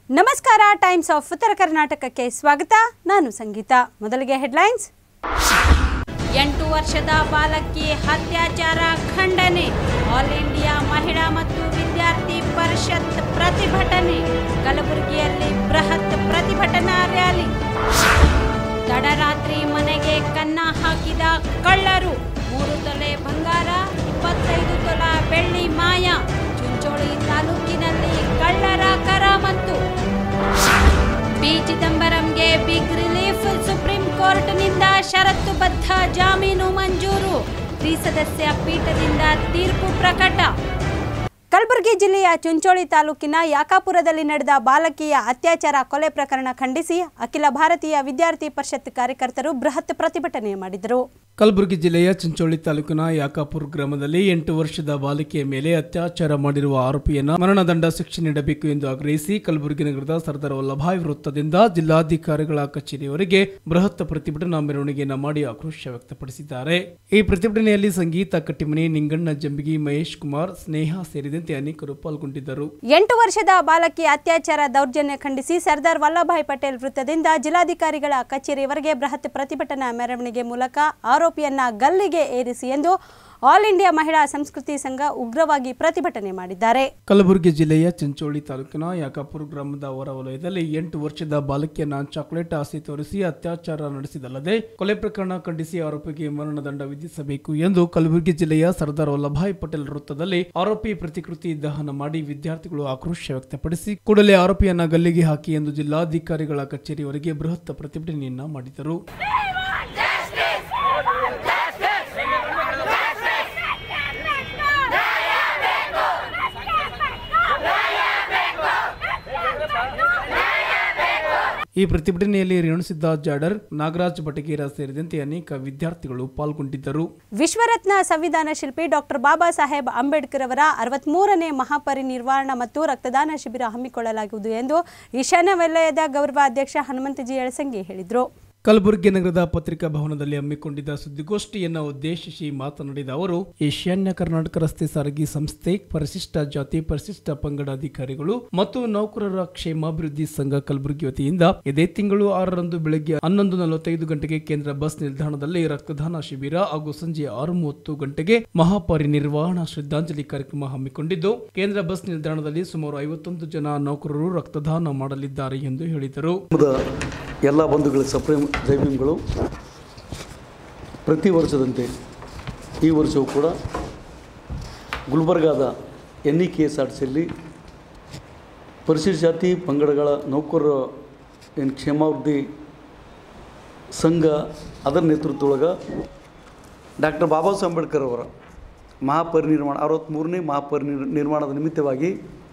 ನಮಸ್ಕಾರ times of ಉತ್ತರ ಕರ್ನಾಟಕಕ್ಕೆ ಸ್ವಾಗತ ನಾನು ಸಂಗೀತ ಮೊದಲಿಗೆ ಹೆಡ್ಲೈನ್ಸ್ ಎಂಟು ವರ್ಷದ ಬಾಲಕಿ ಅತ್ಯಾಚಾರ ಖಂಡನೆ ಆಲ್ ಇಂಡಿಯಾ ಮಹಿಳಾ ಮತ್ತು ವಿದ್ಯಾರ್ಥಿ ಪರಿಷತ್ ಪ್ರತಿಭಟನೆ ಕಲಬುರಗಿಯಲ್ಲಿ ಬೃಹತ್ ಪ್ರತಿಭಟನಾ ರ್ಯಾಲಿ ತಡರಾತ್ರಿ ಮನೆಗೆ ಕನ್ನ ಹಾಕಿದ ಕಳ್ಳರು ಮೂರು ತೊಲೆ ಬಂಗಾರ ಇಪ್ಪತ್ತೈದು ತೊಲ ಬೆಳ್ಳಿ ಮಾಯ ಚುಂಚೋಳಿ ತಾಲೂಕಿನಲ್ಲಿ ಕಳ್ಳರ ಕರಾಮತ್ತು ಪಿ ಚಿದಂಬರಂಗೆ ಬಿಗ್ ರಿಲೀಫ್ ಸುಪ್ರೀಂ ಕೋರ್ಟ್ನಿಂದ ಷರತ್ತುಬದ್ಧ ಜಾಮೀನು ಮಂಜೂರು ತ್ರಿಸದಸ್ಯ ಪೀಠದಿಂದ ತೀರ್ಪು ಪ್ರಕಟ ಕಲಬುರಗಿ ಜಿಲ್ಲೆಯ ಚುಂಚೋಳಿ ತಾಲೂಕಿನ ಯಾಕಾಪುರದಲ್ಲಿ ನಡೆದ ಬಾಲಕಿಯ ಅತ್ಯಾಚಾರ ಕೊಲೆ ಪ್ರಕರಣ ಖಂಡಿಸಿ ಅಖಿಲ ಭಾರತೀಯ ವಿದ್ಯಾರ್ಥಿ ಪರಿಷತ್ ಕಾರ್ಯಕರ್ತರು ಬೃಹತ್ ಪ್ರತಿಭಟನೆ ಮಾಡಿದರು ಕಲಬುರಗಿ ಜಿಲ್ಲೆಯ ಚಿಂಚೋಳಿ ತಾಲೂಕಿನ ಯಾಕಾಪುರ್ ಗ್ರಾಮದಲ್ಲಿ ಎಂಟು ವರ್ಷದ ಬಾಲಕಿಯ ಮೇಲೆ ಅತ್ಯಾಚಾರ ಮಾಡಿರುವ ಆರೋಪಿಯನ್ನ ಮರಣದಂಡ ಶಿಕ್ಷೆ ನೀಡಬೇಕು ಎಂದು ಆಗ್ರಹಿಸಿ ಕಲಬುರಗಿ ನಗರದ ಸರ್ದಾರ್ ವಲ್ಲಭಾಯ್ ವೃತ್ತದಿಂದ ಜಿಲ್ಲಾಧಿಕಾರಿಗಳ ಕಚೇರಿಯವರೆಗೆ ಬೃಹತ್ ಪ್ರತಿಭಟನಾ ಮೆರವಣಿಗೆಯನ್ನು ಮಾಡಿ ಆಕ್ರೋಶ ವ್ಯಕ್ತಪಡಿಸಿದ್ದಾರೆ ಈ ಪ್ರತಿಭಟನೆಯಲ್ಲಿ ಸಂಗೀತ ಕಟ್ಟಿಮನಿ ನಿಂಗಣ್ಣ ಜಂಬಿಗಿ ಮಹೇಶ್ ಕುಮಾರ್ ಸ್ನೇಹ ಸೇರಿದಂತೆ ಅನೇಕರು ಪಾಲ್ಗೊಂಡಿದ್ದರು ಎಂಟು ವರ್ಷದ ಬಾಲಕಿ ಅತ್ಯಾಚಾರ ದೌರ್ಜನ್ಯ ಖಂಡಿಸಿ ಸರ್ದಾರ್ ವಲ್ಲಭಾಯ್ ಪಟೇಲ್ ವೃತ್ತದಿಂದ ಜಿಲ್ಲಾಧಿಕಾರಿಗಳ ಕಚೇರಿಯವರೆಗೆ ಬೃಹತ್ ಪ್ರತಿಭಟನಾ ಮೆರವಣಿಗೆ ಮೂಲಕ ಆರೋಪಿಯನ್ನ ಗಲ್ಲಿಗೆ ಏರಿಸಿ ಎಂದು ಆಲ್ ಇಂಡಿಯಾ ಮಹಿಳಾ ಸಂಸ್ಕೃತಿ ಸಂಘ ಉಗ್ರವಾಗಿ ಪ್ರತಿಭಟನೆ ಮಾಡಿದ್ದಾರೆ ಕಲಬುರಗಿ ಜಿಲ್ಲೆಯ ಚಿಂಚೋಳಿ ತಾಲೂಕಿನ ಯಾಕಾಪುರ ಗ್ರಾಮದ ಹೊರವಲಯದಲ್ಲಿ ಎಂಟು ವರ್ಷದ ಬಾಲಕಿಯನ್ನ ಚಾಕೊಲೇಟ್ ಆಸೆ ತೋರಿಸಿ ಅತ್ಯಾಚಾರ ನಡೆಸಿದಲ್ಲದೆ ಕೊಲೆ ಪ್ರಕರಣ ಖಂಡಿಸಿ ಆರೋಪಿಗೆ ಮರಣದಂಡ ವಿಧಿಸಬೇಕು ಎಂದು ಕಲಬುರಗಿ ಜಿಲ್ಲೆಯ ಸರ್ದಾರ್ ವಲ್ಲಭಾಯ್ ಪಟೇಲ್ ವೃತ್ತದಲ್ಲಿ ಆರೋಪಿ ಪ್ರತಿಕೃತಿ ದಹನ ಮಾಡಿ ವಿದ್ಯಾರ್ಥಿಗಳು ಆಕ್ರೋಶ ವ್ಯಕ್ತಪಡಿಸಿ ಕೂಡಲೇ ಆರೋಪಿಯನ್ನ ಗಲ್ಲಿಗೆ ಹಾಕಿ ಎಂದು ಜಿಲ್ಲಾಧಿಕಾರಿಗಳ ಕಚೇರಿಯವರೆಗೆ ಬೃಹತ್ ಪ್ರತಿಭಟನೆಯನ್ನ ಮಾಡಿದರು ಈ ಪ್ರತಿಭಟನೆಯಲ್ಲಿ ರೇಣುಸಿದ್ದ ಜಾಡರ್ ನಾಗರಾಜ್ ಬಟಗೇರ ಸೇರಿದಂತೆ ಅನೇಕ ವಿದ್ಯಾರ್ಥಿಗಳು ಪಾಲ್ಗೊಂಡಿದ್ದರು ವಿಶ್ವರತ್ನ ಸಂವಿಧಾನ ಶಿಲ್ಪಿ ಡಾಕ್ಟರ್ ಬಾಬಾ ಸಾಹೇಬ್ ಅಂಬೇಡ್ಕರ್ ಅವರ ಅರವತ್ಮೂರನೇ ಮಹಾಪರಿನಿರ್ವಾಣ ಮತ್ತು ರಕ್ತದಾನ ಶಿಬಿರ ಹಮ್ಮಿಕೊಳ್ಳಲಾಗುವುದು ಎಂದು ಈಶಾನ್ಯ ವಲಯದ ಗೌರವ ಅಧ್ಯಕ್ಷ ಹನುಮಂತಜಿ ಯಳಸಂಗಿ ಹೇಳಿದರು ಕಲಬುರಗಿ ನಗರದ ಪತ್ರಿಕಾ ಭವನದಲ್ಲಿ ಹಮ್ಮಿಕೊಂಡಿದ್ದ ಸುದ್ದಿಗೋಷ್ಠಿಯನ್ನು ಉದ್ದೇಶಿಸಿ ಮಾತನಾಡಿದ ಅವರು ಈಶಾನ್ಯ ಕರ್ನಾಟಕ ರಸ್ತೆ ಸಾರಿಗೆ ಸಂಸ್ಥೆ ಪರಿಶಿಷ್ಟ ಜಾತಿ ಪರಿಶಿಷ್ಟ ಪಂಗಡ ಅಧಿಕಾರಿಗಳು ಮತ್ತು ನೌಕರರ ಕ್ಷೇಮಾಭಿವೃದ್ಧಿ ಸಂಘ ಕಲಬುರಗಿ ವತಿಯಿಂದ ಇದೇ ತಿಂಗಳು ಆರರಂದು ಬೆಳಗ್ಗೆ ಹನ್ನೊಂದು ನಲವತ್ತೈದು ಗಂಟೆಗೆ ಕೇಂದ್ರ ಬಸ್ ನಿಲ್ದಾಣದಲ್ಲಿ ರಕ್ತದಾನ ಶಿಬಿರ ಹಾಗೂ ಸಂಜೆ ಆರು ಮೂವತ್ತು ಗಂಟೆಗೆ ಮಹಾಪರಿನಿರ್ವಾಣ ಶ್ರದ್ಧಾಂಜಲಿ ಕಾರ್ಯಕ್ರಮ ಹಮ್ಮಿಕೊಂಡಿದ್ದು ಕೇಂದ್ರ ಬಸ್ ನಿಲ್ದಾಣದಲ್ಲಿ ಸುಮಾರು ಐವತ್ತೊಂದು ಜನ ನೌಕರರು ರಕ್ತದಾನ ಮಾಡಲಿದ್ದಾರೆ ಎಂದು ಹೇಳಿದರು ಧರ್ಮದ ಎಲ್ಲ ಬಂಧುಗಳ ಸಪ್ರೇಮ್ ಜೈಭೀಮ್ಗಳು ಪ್ರತಿ ವರ್ಷದಂತೆ ಈ ವರ್ಷವೂ ಕೂಡ ಗುಲ್ಬರ್ಗಾದ N E K S R ಸಿಯಲ್ಲಿ ಪರಿಶಿಷ್ಟ ಜಾತಿ ಪಂಗಡಗಳ ನೌಕರರ ಏನು ಕ್ಷೇಮಾಭಿವೃದ್ಧಿ ಸಂಘ ಅದರ ನೇತೃತ್ವದೊಳಗೆ ಡಾಕ್ಟರ್ ಬಾಬಾ ಸಾಹೇಬ್ ಅಂಬೇಡ್ಕರ್ ಅವರ ಮಹಾಪರಿನಿರ್ಮಾಣ ಅರವತ್ತ್ಮೂರನೇ ಮಹಾಪರಿನಿರ್ ನಿರ್ಮಾಣದ ನಿಮಿತ್ತವಾಗಿ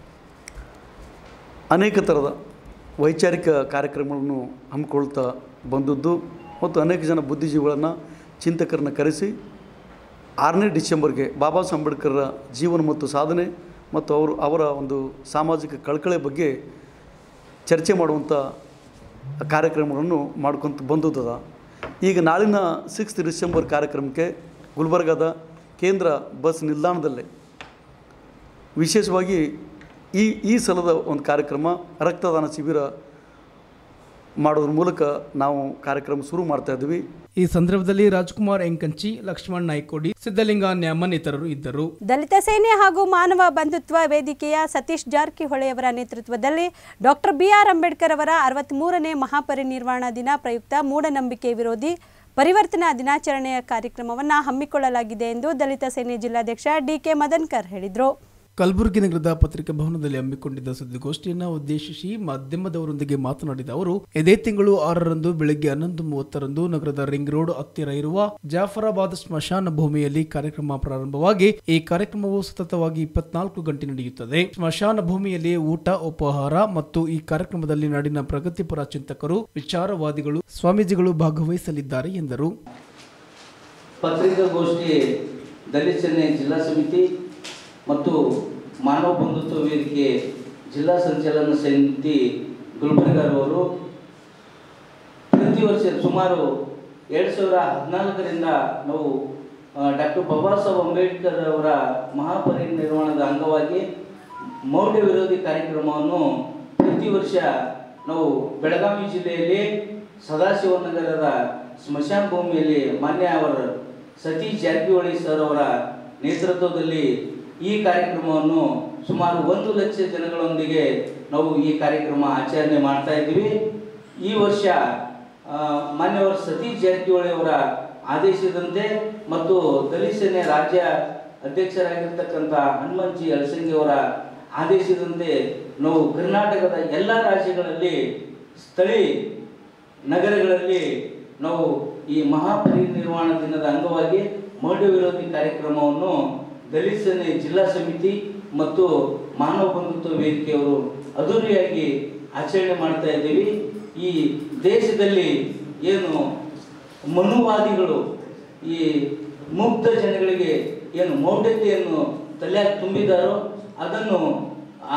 ಅನೇಕ ಥರದ ವೈಚಾರಿಕ ಕಾರ್ಯಕ್ರಮಗಳನ್ನು ಹಮ್ಮಿಕೊಳ್ತಾ ಬಂದದ್ದು ಮತ್ತು ಅನೇಕ ಜನ ಬುದ್ಧಿಜೀವಿಗಳನ್ನು ಚಿಂತಕರನ್ನ ಕರೆಸಿ ಆರನೇ ಡಿಸೆಂಬರ್ಗೆ ಬಾಬಾ ಸಾಹೇಬ್ ಅಂಬೇಡ್ಕರ್ರ ಜೀವನ ಮತ್ತು ಸಾಧನೆ ಮತ್ತು ಅವರು ಅವರ ಒಂದು ಸಾಮಾಜಿಕ ಕಳಕಳೆ ಬಗ್ಗೆ ಚರ್ಚೆ ಮಾಡುವಂಥ ಕಾರ್ಯಕ್ರಮಗಳನ್ನು ಮಾಡ್ಕೊತ ಬಂದದ ಈಗ ನಾಳಿನ ಸಿಕ್ಸ್ತ್ ಡಿಸೆಂಬರ್ ಕಾರ್ಯಕ್ರಮಕ್ಕೆ ಗುಲ್ಬರ್ಗಾದ ಕೇಂದ್ರ ಬಸ್ ನಿಲ್ದಾಣದಲ್ಲೇ ವಿಶೇಷವಾಗಿ ಈ ಈ ಸಲದ ಒಂದು ಕಾರ್ಯಕ್ರಮ ರಕ್ತದಾನ ಶಿಬಿರ ಮಾಡೋದ್ರ ಮೂಲಕ ನಾವು ಕಾರ್ಯಕ್ರಮ ಶುರು ಮಾಡ್ತಾ ಇದ್ವಿ ಈ ಸಂದರ್ಭದಲ್ಲಿ ರಾಜ್ಕುಮಾರ್ ಎಂಕಂಚಿ ಲಕ್ಷ್ಮಣ್ ನಾಯ್ಕೋಡಿ ಸಿದ್ದಲಿಂಗ ನ್ಯಾಮನ್ ಇತರರು ಇದ್ದರು ದಲಿತ ಸೇನೆ ಹಾಗೂ ಮಾನವ ಬಂಧುತ್ವ ವೇದಿಕೆಯ ಸತೀಶ್ ಜಾರಕಿಹೊಳಿಯವರ ನೇತೃತ್ವದಲ್ಲಿ ಡಾಕ್ಟರ್ ಬಿಆರ್ ಅಂಬೇಡ್ಕರ್ ಅವರ ಅರವತ್ಮೂರನೇ ಮಹಾಪರಿನಿರ್ವಾಣ ದಿನ ಪ್ರಯುಕ್ತ ಮೂಢನಂಬಿಕೆ ವಿರೋಧಿ ಪರಿವರ್ತನಾ ದಿನಾಚರಣೆಯ ಕಾರ್ಯಕ್ರಮವನ್ನು ಹಮ್ಮಿಕೊಳ್ಳಲಾಗಿದೆ ಎಂದು ದಲಿತ ಸೇನೆ ಜಿಲ್ಲಾಧ್ಯಕ್ಷ ಡಿಕೆ ಮದನ್ಕರ್ ಹೇಳಿದರು ಕಲಬುರಗಿ ನಗರದ ಪತ್ರಿಕಾ ಭವನದಲ್ಲಿ ಹಮ್ಮಿಕೊಂಡಿದ್ದ ಸುದ್ದಿಗೋಷ್ಠಿಯನ್ನು ಉದ್ದೇಶಿಸಿ ಮಾಧ್ಯಮದವರೊಂದಿಗೆ ಮಾತನಾಡಿದ ಅವರು ಇದೇ ತಿಂಗಳು ಆರರಂದು ಬೆಳಗ್ಗೆ ಹನ್ನೊಂದು ಮೂವತ್ತರಂದು ನಗರದ ರಿಂಗ್ ರೋಡ್ ಹತ್ತಿರ ಇರುವ ಜಾಫರಾಬಾದ್ ಸ್ಮಶಾನ ಭೂಮಿಯಲ್ಲಿ ಕಾರ್ಯಕ್ರಮ ಪ್ರಾರಂಭವಾಗಿ ಈ ಕಾರ್ಯಕ್ರಮವು ಸತತವಾಗಿ ಇಪ್ಪತ್ನಾಲ್ಕು ಗಂಟೆ ನಡೆಯುತ್ತದೆ ಸ್ಮಶಾನ ಭೂಮಿಯಲ್ಲಿ ಊಟ ಉಪಹಾರ ಮತ್ತು ಈ ಕಾರ್ಯಕ್ರಮದಲ್ಲಿ ನಾಡಿನ ಪ್ರಗತಿಪರ ಚಿಂತಕರು ವಿಚಾರವಾದಿಗಳು ಸ್ವಾಮೀಜಿಗಳು ಭಾಗವಹಿಸಲಿದ್ದಾರೆ ಎಂದರು ಪತ್ರಿಕಾಗೋಷ್ಠಿ ದಲಿತ ಸೇನೆ ಜಿಲ್ಲಾ ಸಮಿತಿ ಮತ್ತು ಮಾನವ ಬಂಧುತ್ವ ವೇದಿಕೆ ಜಿಲ್ಲಾ ಸಂಚಾಲನ ಸಮಿತಿ ಗುಲ್ಬರ್ಗಾರವರು ಪ್ರತಿ ವರ್ಷ ಸುಮಾರು ಎರಡು ಸಾವಿರ ಹದಿನಾಲ್ಕರಿಂದ ನಾವು ಡಾಕ್ಟರ್ ಬಾಬಾ ಸಾಹೇಬ್ ಅಂಬೇಡ್ಕರ್ ಅವರ ಮಹಾಪರಿನಿರ್ವಾಣದ ಅಂಗವಾಗಿ ಮೌಢ್ಯ ವಿರೋಧಿ ಕಾರ್ಯಕ್ರಮವನ್ನು ಪ್ರತಿ ವರ್ಷ ನಾವು ಬೆಳಗಾವಿ ಜಿಲ್ಲೆಯಲ್ಲಿ ಸದಾಶಿವನಗರದ ಸ್ಮಶಾನ ಭೂಮಿಯಲ್ಲಿ ಮಾನ್ಯ ಅವರ ಸತೀಶ್ ಜಾರಕಿಹೊಳಿ ಸರ್ ಅವರ ನೇತೃತ್ವದಲ್ಲಿ ಈ ಕಾರ್ಯಕ್ರಮವನ್ನು ಸುಮಾರು ಒಂದು ಲಕ್ಷ ಜನಗಳೊಂದಿಗೆ ನಾವು ಈ ಕಾರ್ಯಕ್ರಮ ಆಚರಣೆ ಮಾಡ್ತಾ ಇದ್ದೀವಿ ಈ ವರ್ಷ ಆ, ಮಾನ್ಯವರು ಸತೀಶ್ ಜಾರಕಿಹೊಳಿ ಅವರ ಆದೇಶದಂತೆ ಮತ್ತು ದಲಿತ ಸೇನೆ ರಾಜ್ಯ ಅಧ್ಯಕ್ಷರಾಗಿರ್ತಕ್ಕಂಥ ಹನುಮಂಜಿ ಅಳಸಂಗಿ ಅವರ ಆದೇಶದಂತೆ ನಾವು ಕರ್ನಾಟಕದ ಎಲ್ಲ ರಾಜ್ಯಗಳಲ್ಲಿ ಸ್ಥಳೀಯ ನಗರಗಳಲ್ಲಿ ನಾವು ಈ ಮಹಾಪರಿನಿರ್ವಾಣ ದಿನದ ಅಂಗವಾಗಿ ಮೌಢ್ಯ ವಿರೋಧಿ ಕಾರ್ಯಕ್ರಮವನ್ನು ದಲಿತ ಸೇನೆ ಜಿಲ್ಲಾ ಸಮಿತಿ ಮತ್ತು ಮಾನವ ಬಂಧುತ್ವ ವೇದಿಕೆಯವರು ಅದ್ದೂರಿಯಾಗಿ ಆಚರಣೆ ಮಾಡ್ತಾ ಇದ್ದೀವಿ ಈ ದೇಶದಲ್ಲಿ ಏನು ಮನುವಾದಿಗಳು ಈ ಮುಗ್ಧ ಜನಗಳಿಗೆ ಏನು ಮೌಢ್ಯತೆಯನ್ನು ತಲೆಯಾಗಿ ತುಂಬಿದಾರೋ ಅದನ್ನು ಆ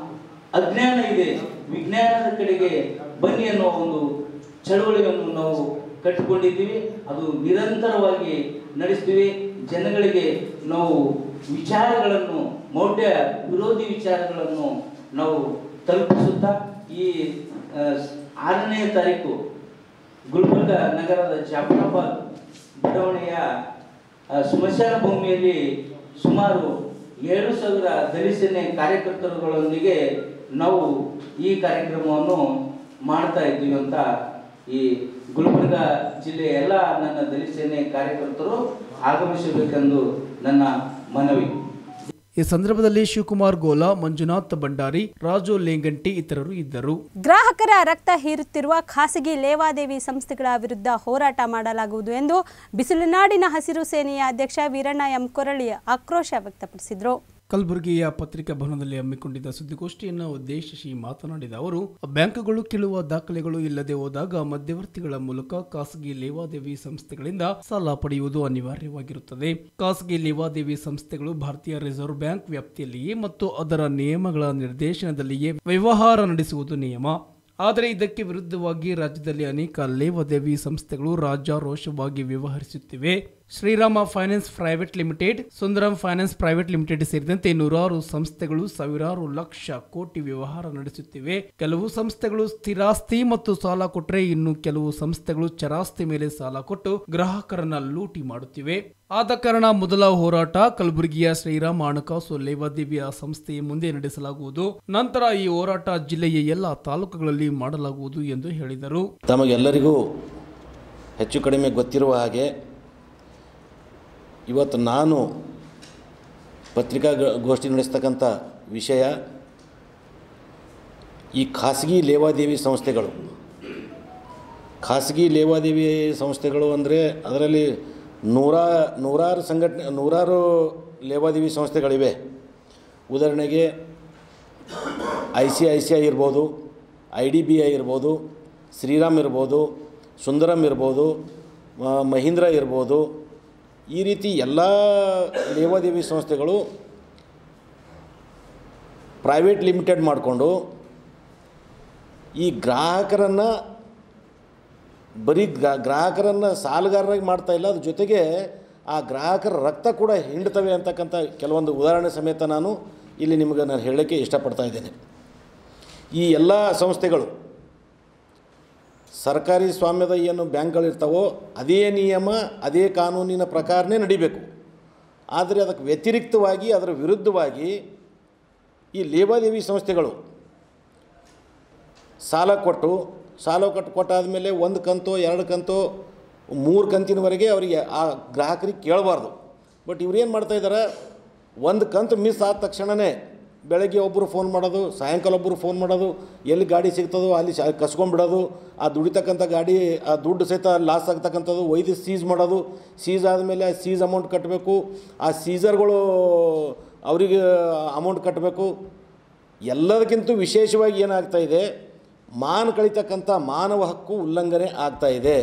ಅಜ್ಞಾನ ಇದೆ ವಿಜ್ಞಾನದ ಕಡೆಗೆ ಬನ್ನಿ ಅನ್ನೋ ಒಂದು ಚಳವಳಿಯನ್ನು ನಾವು ಕಟ್ಟಿಕೊಂಡಿದ್ದೀವಿ ಅದು ನಿರಂತರವಾಗಿ ನಡೆಸ್ತೀವಿ ಜನಗಳಿಗೆ ನಾವು ವಿಚಾರಗಳನ್ನು ಮೌಢ್ಯ ವಿರೋಧಿ ವಿಚಾರಗಳನ್ನು ನಾವು ತಲುಪಿಸುತ್ತಾ ಈ ಆ, ಆರನೇ ತಾರೀಕು ಗುಲ್ಬರ್ಗ ನಗರದ ಜಾಫರಾಬಾದ್ ಬಡಾವಣೆಯ ಆ, ಸ್ಮಶಾನ ಭೂಮಿಯಲ್ಲಿ ಸುಮಾರು ಏಳು ಸಾವಿರ ದಲಿತ ಸೇನೆ ಕಾರ್ಯಕರ್ತರುಗಳೊಂದಿಗೆ ನಾವು ಈ ಕಾರ್ಯಕ್ರಮವನ್ನು ಮಾಡ್ತಾ ಇದ್ದೀವಿ ಅಂತ ಈ ಗುಲ್ಬರ್ಗ ಜಿಲ್ಲೆಯ ಎಲ್ಲ ನನ್ನ ದಲಿತ ಸೇನೆ ಕಾರ್ಯಕರ್ತರು ಆಗಮಿಸಬೇಕೆಂದು ನನ್ನ ಮನವಿ ಈ ಸಂದರ್ಭದಲ್ಲಿ ಶಿವಕುಮಾರ್ ಗೋಲಾ ಮಂಜುನಾಥ್ ಭಂಡಾರಿ ರಾಜು ಲೇಂಗಂಟಿ ಇತರರು ಇದ್ದರು ಗ್ರಾಹಕರ ರಕ್ತ ಹೀರುತ್ತಿರುವ ಖಾಸಗಿ ಲೇವಾದೇವಿ ಸಂಸ್ಥೆಗಳ ವಿರುದ್ಧ ಹೋರಾಟ ಮಾಡಲಾಗುವುದು ಎಂದು ಬಿಸಿಲುನಾಡಿನ ಹಸಿರು ಸೇನೆಯ ಅಧ್ಯಕ್ಷ ವೀರಣ್ಣ ಎಂ ಕೊರಳಿ ಆಕ್ರೋಶ ವ್ಯಕ್ತಪಡಿಸಿದರು ಕಲಬುರಗಿಯ ಪತ್ರಿಕಾ ಭವನದಲ್ಲಿ ಹಮ್ಮಿಕೊಂಡಿದ್ದ ಸುದ್ದಿಗೋಷ್ಠಿಯನ್ನು ಉದ್ದೇಶಿಸಿ ಮಾತನಾಡಿದ ಅವರು ಬ್ಯಾಂಕ್ಗಳು ಕೇಳುವ ದಾಖಲೆಗಳು ಇಲ್ಲದೆ ಹೋದಾಗ ಮಧ್ಯವರ್ತಿಗಳ ಮೂಲಕ ಖಾಸಗಿ ಲೇವಾದೇವಿ ಸಂಸ್ಥೆಗಳಿಂದ ಸಾಲ ಪಡೆಯುವುದು ಅನಿವಾರ್ಯವಾಗಿರುತ್ತದೆ ಖಾಸಗಿ ಲೇವಾದೇವಿ ಸಂಸ್ಥೆಗಳು ಭಾರತೀಯ ರಿಸರ್ವ್ ಬ್ಯಾಂಕ್ ವ್ಯಾಪ್ತಿಯಲ್ಲಿಯೇ ಮತ್ತು ಅದರ ನಿಯಮಗಳ ನಿರ್ದೇಶನದಲ್ಲಿಯೇ ವ್ಯವಹಾರ ನಡೆಸುವುದು ನಿಯಮ ಆದರೆ ಇದಕ್ಕೆ ವಿರುದ್ಧವಾಗಿ ರಾಜ್ಯದಲ್ಲಿ ಅನೇಕ ಲೇವಾದೇವಿ ಸಂಸ್ಥೆಗಳು ರಾಜ್ಯಾರೋಷವಾಗಿ ವ್ಯವಹರಿಸುತ್ತಿವೆ Shriram finance private limited Sundaram finance private limited ಸೇರಿದಂತೆ ನೂರಾರು ಸಂಸ್ಥೆಗಳು ಸಾವಿರಾರು ಲಕ್ಷ ಕೋಟಿ ವ್ಯವಹಾರ ನಡೆಸುತ್ತಿವೆ ಕೆಲವು ಸಂಸ್ಥೆಗಳು ಸ್ಥಿರಾಸ್ತಿ ಮತ್ತು ಸಾಲ ಕೊಟ್ಟರೆ ಇನ್ನು ಕೆಲವು ಸಂಸ್ಥೆಗಳು ಚರಾಸ್ತಿ ಮೇಲೆ ಸಾಲ ಕೊಟ್ಟು ಗ್ರಾಹಕರನ್ನ ಲೂಟಿ ಮಾಡುತ್ತಿವೆ ಆದ ಕಾರಣ ಮೊದಲ ಹೋರಾಟ ಕಲಬುರಗಿಯ ಶ್ರೀರಾಮ ಹಣಕಾಸು ಲೇವಾದೇವಿಯ ಸಂಸ್ಥೆಯ ಮುಂದೆ ನಡೆಸಲಾಗುವುದು ನಂತರ ಈ ಹೋರಾಟ ಜಿಲ್ಲೆಯ ಎಲ್ಲ ತಾಲೂಕುಗಳಲ್ಲಿ ಮಾಡಲಾಗುವುದು ಎಂದು ಹೇಳಿದರು ತಮಗೆಲ್ಲರಿಗೂ ಹೆಚ್ಚು ಕಡಿಮೆ ಗೊತ್ತಿರುವ ಹಾಗೆ ಇವತ್ತು ನಾನು ಪತ್ರಿಕಾ ಗೋಷ್ಠಿ ನಡೆಸ್ತಕ್ಕಂಥ ವಿಷಯ ಈ ಖಾಸಗಿ ಲೇವಾದೇವಿ ಸಂಸ್ಥೆಗಳು ಖಾಸಗಿ ಲೇವಾದೇವಿ ಸಂಸ್ಥೆಗಳು ಅಂದರೆ ಅದರಲ್ಲಿ ನೂರ ನೂರಾರು ಸಂಘಟನೆ ನೂರಾರು ಲೇವಾದೇವಿ ಸಂಸ್ಥೆಗಳಿವೆ ಉದಾಹರಣೆಗೆ I C I C I ಇರ್ಬೋದು ಐ ಡಿ ಬಿ ಐ ಇರ್ಬೋದು ಶ್ರೀರಾಮ್ ಇರ್ಬೋದು ಸುಂದರಂ ಇರ್ಬೋದು ಮ- ಮಹೀಂದ್ರ ಇರ್ಬೋದು ಈ ರೀತಿ ಎಲ್ಲ ಲೇವಾದೇವಿ ಸಂಸ್ಥೆಗಳು ಪ್ರೈವೇಟ್ ಲಿಮಿಟೆಡ್ ಮಾಡಿಕೊಂಡು ಈ ಗ್ರಾಹಕರನ್ನು ಬರೀ ಗ್ರಾ- ಗ್ರಾಹಕರನ್ನು ಸಾಲಗಾರರಾಗಿ ಮಾಡ್ತಾ ಇಲ್ಲ ಅದ್ರ ಜೊತೆಗೆ ಆ ಗ್ರಾಹಕರ ರಕ್ತ ಕೂಡ ಹಿಂಡ್ತವೆ ಅಂತಕ್ಕಂಥ ಕೆಲವೊಂದು ಉದಾಹರಣೆ ಸಮೇತ ನಾನು ಇಲ್ಲಿ ನಿಮಗೆ ನಾನು ಹೇಳೋಕ್ಕೆ ಇಷ್ಟಪಡ್ತಾ ಇದ್ದೇನೆ ಈ ಎಲ್ಲ ಸಂಸ್ಥೆಗಳು ಸರ್ಕಾರಿ ಸ್ವಾಮ್ಯದ ಏನು ಬ್ಯಾಂಕ್ಗಳಿರ್ತಾವೋ ಅದೇ ನಿಯಮ ಅದೇ ಕಾನೂನಿನ ಪ್ರಕಾರನೇ ನಡಿಬೇಕು ಆದರೆ ಅದಕ್ಕೆ ವ್ಯತಿರಿಕ್ತವಾಗಿ ಅದರ ವಿರುದ್ಧವಾಗಿ ಈ ಲೇವಾದೇವಿ ಸಂಸ್ಥೆಗಳು ಸಾಲ ಕೊಟ್ಟು ಸಾಲ ಕೊಟ್ಟು ಕೊಟ್ಟಾದಮೇಲೆ ಒಂದು ಕಂತು ಎರಡು ಕಂತು ಮೂರು ಕಂತಿನವರೆಗೆ ಅವರಿಗೆ ಆ ಗ್ರಾಹಕರಿಗೆ ಕೇಳಬಾರ್ದು ಬಟ್ ಇವ್ರು ಏನು ಮಾಡ್ತಾ ಇದ್ದಾರೆ ಒಂದು ಕಂತು ಮಿಸ್ ಆದ ತಕ್ಷಣವೇ ಬೆಳಗ್ಗೆ ಒಬ್ಬರು ಫೋನ್ ಮಾಡೋದು ಸಾಯಂಕಾಲ ಒಬ್ಬರು ಫೋನ್ ಮಾಡೋದು ಎಲ್ಲಿ ಗಾಡಿ ಸಿಗ್ತದೋ ಅಲ್ಲಿ ಶ ಕಸ್ಕೊಂಡ್ಬಿಡೋದು ಆ ದುಡಿತಕ್ಕಂಥ ಗಾಡಿ ಆ ದುಡ್ಡು ಸಹಿತ ಲಾಸ್ ಆಗ್ತಕ್ಕಂಥದ್ದು ಒಯ್ದು ಸೀಸ್ ಮಾಡೋದು ಸೀಸ್ ಆದಮೇಲೆ ಆ ಸೀಸ್ ಅಮೌಂಟ್ ಕಟ್ಟಬೇಕು ಆ ಸೀಸರ್ಗಳು ಅವರಿಗೆ ಅಮೌಂಟ್ ಕಟ್ಟಬೇಕು ಎಲ್ಲದಕ್ಕಿಂತ ವಿಶೇಷವಾಗಿ ಏನಾಗ್ತಾ ಇದೆ ಮಾನ ಕಳಿತಕ್ಕಂಥ ಮಾನವ ಹಕ್ಕು ಉಲ್ಲಂಘನೆ ಆಗ್ತಾ ಇದೆ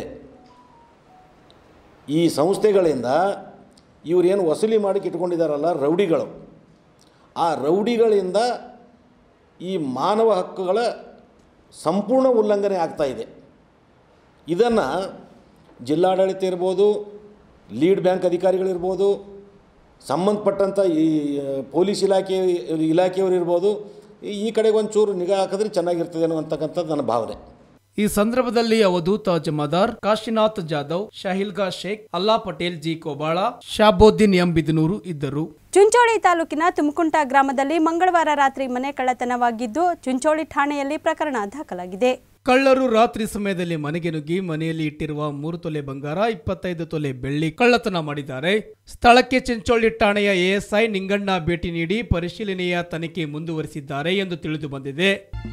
ಈ ಸಂಸ್ಥೆಗಳಿಂದ ಇವರೇನು ವಸೂಲಿ ಮಾಡಿ ಇಟ್ಕೊಂಡಿದ್ದಾರಲ್ಲ ರೌಡಿಗಳು ಆ ರೌಡಿಗಳಿಂದ ಈ ಮಾನವ ಹಕ್ಕುಗಳ ಸಂಪೂರ್ಣ ಉಲ್ಲಂಘನೆ ಆಗ್ತಾ ಇದೆ ಇದನ್ನು ಜಿಲ್ಲಾಡಳಿತ ಇರ್ಬೋದು ಲೀಡ್ ಬ್ಯಾಂಕ್ ಅಧಿಕಾರಿಗಳಿರ್ಬೋದು ಸಂಬಂಧಪಟ್ಟಂಥ ಈ ಪೊಲೀಸ್ ಇಲಾಖೆ ಇಲಾಖೆಯವರು ಇರ್ಬೋದು ಈ- ಈ ಕಡೆಗೆ ಒಂಚೂರು ನಿಗಾ ಹಾಕಿದ್ರೆ ಚೆನ್ನಾಗಿರ್ತದೆ ಅನ್ನುವಂತಕ್ಕಂಥದ್ದು ನನ್ನ ಭಾವನೆ ಈ ಸಂದರ್ಭದಲ್ಲಿ ಅವಧೂತ ಜಮಾದಾರ್ ಕಾಶಿನಾಥ್ ಜಾಧವ್ ಶಾಹಿಲ್ಗಾ ಶೇಖ್ ಅಲ್ಲಾ ಪಟೇಲ್ ಜಿ ಕೋಬಾಳ ಶಾಬೋದ್ದೀನ್ ಎಂ ಬಿದನೂರು ಇದ್ದರು ಚುಂಚೋಳಿ ತಾಲೂಕಿನ ತುಮಕುಂಟ ಗ್ರಾಮದಲ್ಲಿ ಮಂಗಳವಾರ ರಾತ್ರಿ ಮನೆ ಕಳ್ಳತನವಾಗಿದ್ದು ಚುಂಚೋಳಿ ಠಾಣೆಯಲ್ಲಿ ಪ್ರಕರಣ ದಾಖಲಾಗಿದೆ ಕಳ್ಳರು ರಾತ್ರಿ ಸಮಯದಲ್ಲಿ ಮನೆಗೆ ನುಗ್ಗಿ ಮನೆಯಲ್ಲಿ ಇಟ್ಟಿರುವ ಮೂರು ತೊಲೆ ಬಂಗಾರ ಇಪ್ಪತ್ತೈದು ತೊಲೆ ಬೆಳ್ಳಿ ಕಳ್ಳತನ ಮಾಡಿದ್ದಾರೆ ಸ್ಥಳಕ್ಕೆ ಚಿಂಚೋಳಿ ಠಾಣೆಯ ಎಎಸ್ಐ ನಿಂಗಣ್ಣ ಭೇಟಿ ನೀಡಿ ಪರಿಶೀಲನೆಯ ತನಿಖೆ ಮುಂದುವರಿಸಿದ್ದಾರೆ ಎಂದು ತಿಳಿದು ಬಂದಿದೆ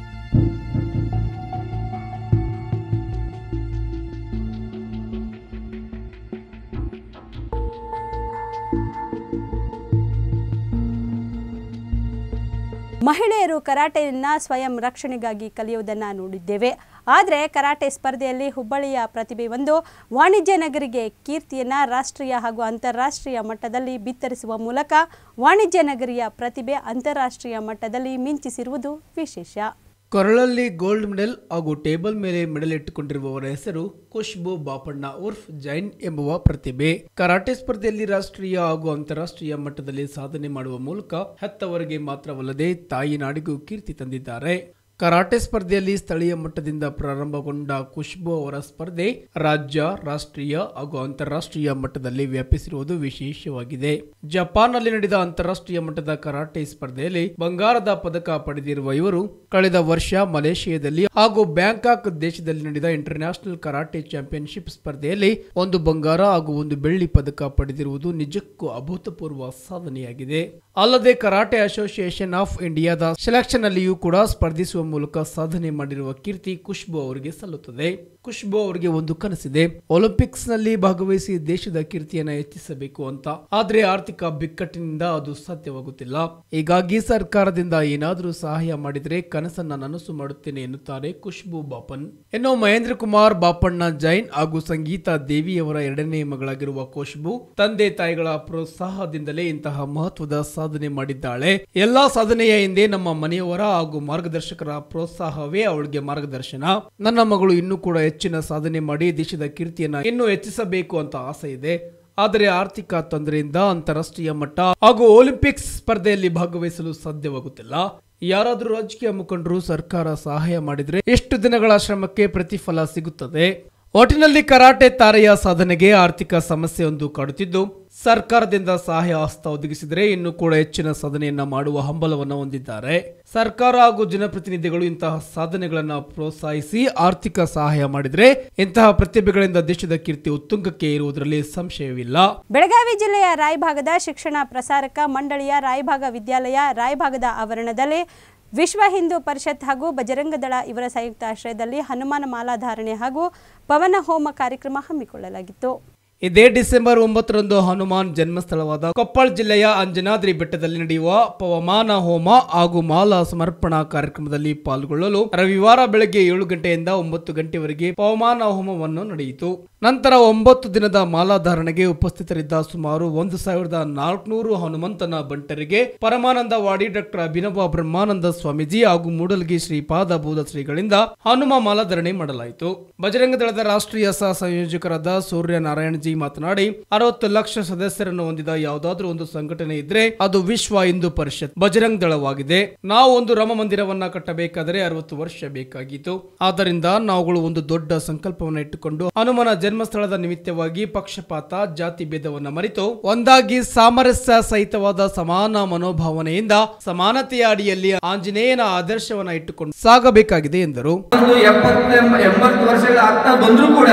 ಮಹಿಳೆಯರು ಕರಾಟೆಯನ್ನ ಸ್ವಯಂ ರಕ್ಷಣೆಗಾಗಿ ಕಲಿಯುವುದನ್ನು ನೋಡಿದ್ದೇವೆ ಆದರೆ ಕರಾಟೆ ಸ್ಪರ್ಧೆಯಲ್ಲಿ ಹುಬ್ಬಳ್ಳಿಯ ಪ್ರತಿಭೆ ಒಂದು ವಾಣಿಜ್ಯ ನಗರಿಗೆ ಕೀರ್ತಿಯನ್ನ ರಾಷ್ಟ್ರೀಯ ಹಾಗೂ ಅಂತಾರಾಷ್ಟ್ರೀಯ ಮಟ್ಟದಲ್ಲಿ ಬಿತ್ತರಿಸುವ ಮೂಲಕ ವಾಣಿಜ್ಯ ನಗರಿಯ ಪ್ರತಿಭೆ ಅಂತಾರಾಷ್ಟ್ರೀಯ ಮಟ್ಟದಲ್ಲಿ ಮಿಂಚಿಸಿರುವುದು ವಿಶೇಷ ಕೊರಳಲ್ಲಿ ಗೋಲ್ಡ್ ಮೆಡಲ್ ಹಾಗೂ ಟೇಬಲ್ ಮೇಲೆ ಮೆಡಲ್ ಇಟ್ಟುಕೊಂಡಿರುವವರ ಹೆಸರು ಖುಷ್ಬು ಬಾಪಣ್ಣ ಉರ್ಫ್ ಜೈನ್ ಎಂಬುವ ಪ್ರತಿಭೆ ಕರಾಟೆ ಸ್ಪರ್ಧೆಯಲ್ಲಿ ರಾಷ್ಟ್ರೀಯ ಹಾಗೂ ಅಂತಾರಾಷ್ಟ್ರೀಯ ಮಟ್ಟದಲ್ಲಿ ಸಾಧನೆ ಮಾಡುವ ಮೂಲಕ ಹೆತ್ತವರಿಗೆ ಮಾತ್ರವಲ್ಲದೆ ತಾಯಿ ನಾಡಿಗೂ ಕೀರ್ತಿ ತಂದಿದ್ದಾರೆ ಕರಾಟೆ ಸ್ಪರ್ಧೆಯಲ್ಲಿ ಸ್ಥಳೀಯ ಮಟ್ಟದಿಂದ ಪ್ರಾರಂಭಗೊಂಡ ಖುಷ್ಬು ಅವರ ಸ್ಪರ್ಧೆ ರಾಜ್ಯ ರಾಷ್ಟ್ರೀಯ ಹಾಗೂ ಅಂತಾರಾಷ್ಟ್ರೀಯ ಮಟ್ಟದಲ್ಲಿ ವ್ಯಾಪಿಸಿರುವುದು ವಿಶೇಷವಾಗಿದೆ ಜಪಾನ್ನಲ್ಲಿ ನಡೆದ ಅಂತಾರಾಷ್ಟ್ರೀಯ ಮಟ್ಟದ ಕರಾಟೆ ಸ್ಪರ್ಧೆಯಲ್ಲಿ ಬಂಗಾರದ ಪದಕ ಪಡೆದಿರುವ ಇವರು ಕಳೆದ ವರ್ಷ ಮಲೇಷಿಯಾದಲ್ಲಿ ಹಾಗೂ ಬ್ಯಾಂಕಾಕ್ ದೇಶದಲ್ಲಿ ನಡೆದ ಇಂಟರ್ನ್ಯಾಷನಲ್ ಕರಾಟೆ ಚಾಂಪಿಯನ್ಶಿಪ್ ಸ್ಪರ್ಧೆಯಲ್ಲಿ ಒಂದು ಬಂಗಾರ ಹಾಗೂ ಒಂದು ಬೆಳ್ಳಿ ಪದಕ ಪಡೆದಿರುವುದು ನಿಜಕ್ಕೂ ಅಭೂತಪೂರ್ವ ಸಾಧನೆಯಾಗಿದೆ ಅಲ್ಲದೆ ಕರಾಟೆ ಅಸೋಸಿಯೇಷನ್ ಆಫ್ ಇಂಡಿಯಾದ ಸೆಲೆಕ್ಷನ್ ಅಲ್ಲಿಯೂ ಕೂಡ ಸ್ಪರ್ಧಿಸುವ ಮೂಲಕ ಸಾಧನೆ ಮಾಡಿರುವ ಕೀರ್ತಿ ಖುಷ್ಬು ಅವರಿಗೆ ಸಲ್ಲುತ್ತದೆ ಖುಷ್ಬು ಅವರಿಗೆ ಒಂದು ಕನಸಿದೆ ಒಲಿಂಪಿಕ್ಸ್ ನಲ್ಲಿ ಭಾಗವಹಿಸಿ ದೇಶದ ಕೀರ್ತಿಯನ್ನ ಹೆಚ್ಚಿಸಬೇಕು ಅಂತ ಆದ್ರೆ ಆರ್ಥಿಕ ಬಿಕ್ಕಟ್ಟಿನಿಂದ ಅದು ಸಾಧ್ಯವಾಗುತ್ತಿಲ್ಲ ಹೀಗಾಗಿ ಸರ್ಕಾರದಿಂದ ಏನಾದರೂ ಸಹಾಯ ಮಾಡಿದ್ರೆ ಕನಸನ್ನ ನನಸು ಮಾಡುತ್ತೇನೆ ಎನ್ನುತ್ತಾರೆ ಖುಷ್ಬು ಬಾಪನ್ ಇನ್ನು ಮಹೇಂದ್ರ ಕುಮಾರ್ ಬಾಪಣ್ಣ ಜೈನ್ ಹಾಗೂ ಸಂಗೀತ ದೇವಿಯವರ ಎರಡನೇ ಮಗಳಾಗಿರುವ ಖುಷ್ಬು ತಂದೆ ತಾಯಿಗಳ ಪ್ರೋತ್ಸಾಹದಿಂದಲೇ ಇಂತಹ ಮಹತ್ವದ ಸಾಧನೆ ಮಾಡಿದ್ದಾಳೆ ಎಲ್ಲಾ ಸಾಧನೆಯ ಹಿಂದೆ ನಮ್ಮ ಮನೆಯವರ ಹಾಗೂ ಮಾರ್ಗದರ್ಶಕರ ಪ್ರೋತ್ಸಾಹವೇ ಅವಳಿಗೆ ಮಾರ್ಗದರ್ಶನ ನನ್ನ ಮಗಳು ಇನ್ನೂ ಕೂಡ ಹೆಚ್ಚಿನ ಸಾಧನೆ ಮಾಡಿ ದೇಶದ ಕೀರ್ತಿಯನ್ನ ಇನ್ನೂ ಹೆಚ್ಚಿಸಬೇಕು ಅಂತ ಆಸೆ ಇದೆ ಆದರೆ ಆರ್ಥಿಕ ತೊಂದರೆಯಿಂದ ಅಂತಾರಾಷ್ಟ್ರೀಯ ಮಟ್ಟ ಹಾಗೂ ಒಲಿಂಪಿಕ್ಸ್ ಸ್ಪರ್ಧೆಯಲ್ಲಿ ಭಾಗವಹಿಸಲು ಸಾಧ್ಯವಾಗುತ್ತಿಲ್ಲ ಯಾರಾದರೂ ರಾಜಕೀಯ ಮುಖಂಡರು ಸರ್ಕಾರ ಸಹಾಯ ಮಾಡಿದ್ರೆ ಎಷ್ಟು ದಿನಗಳ ಶ್ರಮಕ್ಕೆ ಪ್ರತಿಫಲ ಸಿಗುತ್ತದೆ ಒಟ್ಟಿನಲ್ಲಿ ಕರಾಟೆ ತಾರೆಯ ಸಾಧನೆಗೆ ಆರ್ಥಿಕ ಸಮಸ್ಯೆಯೊಂದು ಕಾಡುತ್ತಿದ್ದು ಸರ್ಕಾರದಿಂದ ಸಹಾಯ ಹಸ್ತ ಒದಗಿಸಿದರೆ ಇನ್ನೂ ಕೂಡ ಹೆಚ್ಚಿನ ಸಾಧನೆಯನ್ನ ಮಾಡುವ ಹಂಬಲವನ್ನು ಹೊಂದಿದ್ದಾರೆ ಸರ್ಕಾರ ಹಾಗೂ ಜನಪ್ರತಿನಿಧಿಗಳು ಇಂತಹ ಸಾಧನೆಗಳನ್ನು ಪ್ರೋತ್ಸಾಹಿಸಿ ಆರ್ಥಿಕ ಸಹಾಯ ಮಾಡಿದರೆ ಇಂತಹ ಪ್ರತಿಭೆಗಳಿಂದ ದೇಶದ ಕೀರ್ತಿ ಉತ್ತುಂಗಕ್ಕೆ ಇರುವುದರಲ್ಲಿ ಸಂಶಯವಿಲ್ಲ ಬೆಳಗಾವಿ ಜಿಲ್ಲೆಯ ರಾಯಭಾಗದ ಶಿಕ್ಷಣ ಪ್ರಸಾರಕ ಮಂಡಳಿಯ ರಾಯಭಾಗ ವಿದ್ಯಾಲಯ ರಾಯಭಾಗದ ಆವರಣದಲ್ಲಿ ವಿಶ್ವ ಹಿಂದೂ ಪರಿಷತ್ ಹಾಗೂ ಬಜರಂಗದಳ ಇವರ ಸಂಯುಕ್ತ ಆಶ್ರಯದಲ್ಲಿ ಹನುಮಾನ ಮಾಲಾಧಾರಣೆ ಹಾಗೂ ಪವನ ಹೋಮ ಕಾರ್ಯಕ್ರಮ ಹಮ್ಮಿಕೊಳ್ಳಲಾಗಿತ್ತು ಇದೇ ಡಿಸೆಂಬರ್ ಒಂಬತ್ತರಂದು ಹನುಮಾನ್ ಜನ್ಮಸ್ಥಳವಾದ ಕೊಪ್ಪಳ ಜಿಲ್ಲೆಯ ಅಂಜನಾದ್ರಿ ಬೆಟ್ಟದಲ್ಲಿ ನಡೆಯುವ ಪವಮಾನ ಹೋಮ ಹಾಗೂ ಮಾಲಾ ಸಮರ್ಪಣಾ ಕಾರ್ಯಕ್ರಮದಲ್ಲಿ ಪಾಲ್ಗೊಳ್ಳಲು ರವಿವಾರ ಬೆಳಗ್ಗೆ ಏಳು ಗಂಟೆಯಿಂದ ಒಂಬತ್ತು ಗಂಟೆವರೆಗೆ ಪವಮಾನ ಹೋಮವನ್ನು ನಡೆಯಿತು ನಂತರ ಒಂಬತ್ತು ದಿನದ ಮಾಲಾಧಾರಣೆಗೆ ಉಪಸ್ಥಿತರಿದ್ದ ಸುಮಾರು ಒಂದು ಸಾವಿರದ ನಾಲ್ಕುನೂರು ಹನುಮಂತನ ಬಂಟರಿಗೆ ಪರಮಾನಂದ ವಾಡಿ ಡಾಕ್ಟರ್ ಅಭಿನವ ಬ್ರಹ್ಮಾನಂದ ಸ್ವಾಮೀಜಿ ಹಾಗೂ ಮೂಡಲ್ಗಿ ಶ್ರೀಪಾದ ಬೋಧ ಶ್ರೀಗಳಿಂದ ಹನುಮ ಮಾಲಾಧಾರಣೆ ಮಾಡಲಾಯಿತು ಬಜರಂಗ ದಳದ ರಾಷ್ಟ್ರೀಯ ಸಹ ಸಂಯೋಜಕರಾದ ಸೂರ್ಯ ನಾರಾಯಣ ಜಿ ಮಾತನಾಡಿ ಅರವತ್ತು ಲಕ್ಷ ಸದಸ್ಯರನ್ನು ಹೊಂದಿದ ಯಾವುದಾದ್ರೂ ಒಂದು ಸಂಘಟನೆ ಇದ್ರೆ ಅದು ವಿಶ್ವ ಹಿಂದೂ ಪರಿಷತ್ ಬಜರಂಗ್ ದಳವಾಗಿದೆ ನಾವು ಒಂದು ರಾಮ ಮಂದಿರವನ್ನ ಕಟ್ಟಬೇಕಾದರೆ ಅರವತ್ತು ವರ್ಷ ಬೇಕಾಗಿತ್ತು ಆದ್ದರಿಂದ ನಾವುಗಳು ಒಂದು ದೊಡ್ಡ ಸಂಕಲ್ಪವನ್ನು ಇಟ್ಟುಕೊಂಡು ಹನುಮನ ಜನ್ಮಸ್ಥಳದ ನಿಮಿತ್ತವಾಗಿ ಪಕ್ಷಪಾತ ಜಾತಿ ಭೇದವನ್ನ ಮರೆತು ಒಂದಾಗಿ ಸಾಮರಸ್ಯ ಸಹಿತವಾದ ಸಮಾನ ಮನೋಭಾವನೆಯಿಂದ ಸಮಾನತೆಯ ಅಡಿಯಲ್ಲಿ ಆಂಜನೇಯನ ಆದರ್ಶವನ್ನ ಇಟ್ಟುಕೊಂಡು ಸಾಗಬೇಕಾಗಿದೆ ಎಂದರು ಒಂದು ಎಪ್ಪತ್ತ ಎಂಬತ್ತು ವರ್ಷಗಳ ಆಗ್ತಾ ಬಂದರೂ ಕೂಡ